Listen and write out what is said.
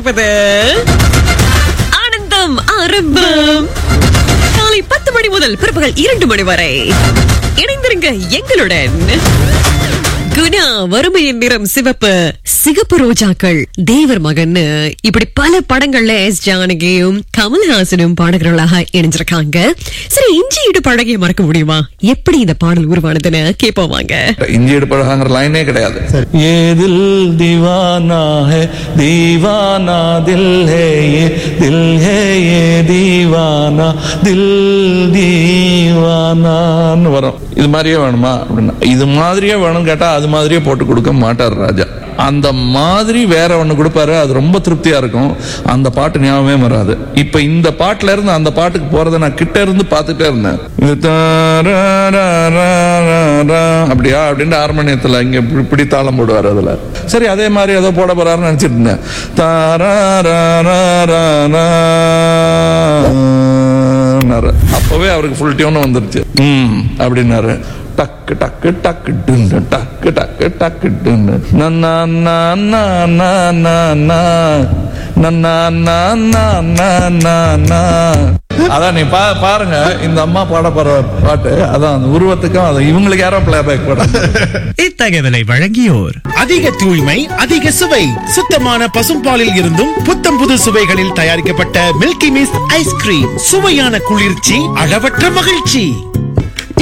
கொண்டிருப்பது ஆனந்தம் ஆரம்பம் காலை பத்து மணி முதல் பிற்பகல் இரண்டு மணி வரை இணைந்திருங்க எங்களுடன் குணா வறுமையின் நிறம் சிவப்பு சிகப்பு ரோஜாக்கள் தேவர் மகன் இப்படி பல படங்கள்ல எஸ் ஜானகியும் கமல்ஹாசனும் பாடகர்களாக இணைஞ்சிருக்காங்க சரி இஞ்சி இடு பழகிய மறக்க முடியுமா எப்படி இந்த பாடல் உருவானதுன்னு கேட்போம் வாங்க இஞ்சி எடுப்பழகாங்கிற லைனே கிடையாது ये दिल दीवाना है दीवाना दिल है ये दिल है ये दीवाना दिल दीवानाன்னு வரும் இது மாதிரியே வேணுமா அப்படின்னா இது மாதிரியே வேணும் கேட்டா அது மாதிரியே போட்டு கொடுக்க மாட்டார் ராஜா அந்த மாதிரி வேற ஒண்ணு கொடுப்பாரு அது ரொம்ப திருப்தியா இருக்கும் அந்த பாட்டு ஞாபகமே வராது இப்ப இந்த பாட்டுல இருந்து அந்த பாட்டுக்கு போறதை நான் கிட்ட இருந்து பார்த்துட்டே இருந்தேன் இது தா-ரா-ரா-ரா-ரா. அப்படியா அப்படின்ட்டு ஹார்மோனியத்துல இங்க இப்படி- இப்படி தாளம் போடுவார் அதுல சரி அதே மாதிரி ஏதோ போட போறாருன்னு நினைச்சிட்டு இருந்தேன் தாரா அப்பவே அவருக்கு ஃபுல் டியூன் வந்துருச்சு ம் அப்படின்னாரு டக்கு டக்கு டக்கு டுன்னு டக்கு டக்கு டக்கு டுன்னு நன்னா நா நா நா நா நா நன்னா நா நா நா நா நா அதான் நீ பா பாருங்க இந்த அம்மா பாட போற பாட்டு அதான் அந்த உருவத்துக்கும் அது இவங்களுக்கு யாரோ பிளே பேக் போட இத்தகவலை வழங்கியோர் அதிக தூய்மை அதிக சுவை சுத்தமான பசும்பாலில் இருந்தும் புத்தம் புது சுவைகளில் தயாரிக்கப்பட்ட மில்கி மிஸ்ட் ஐஸ்கிரீம் சுவையான குளிர்ச்சி அளவற்ற மகிழ்ச்சி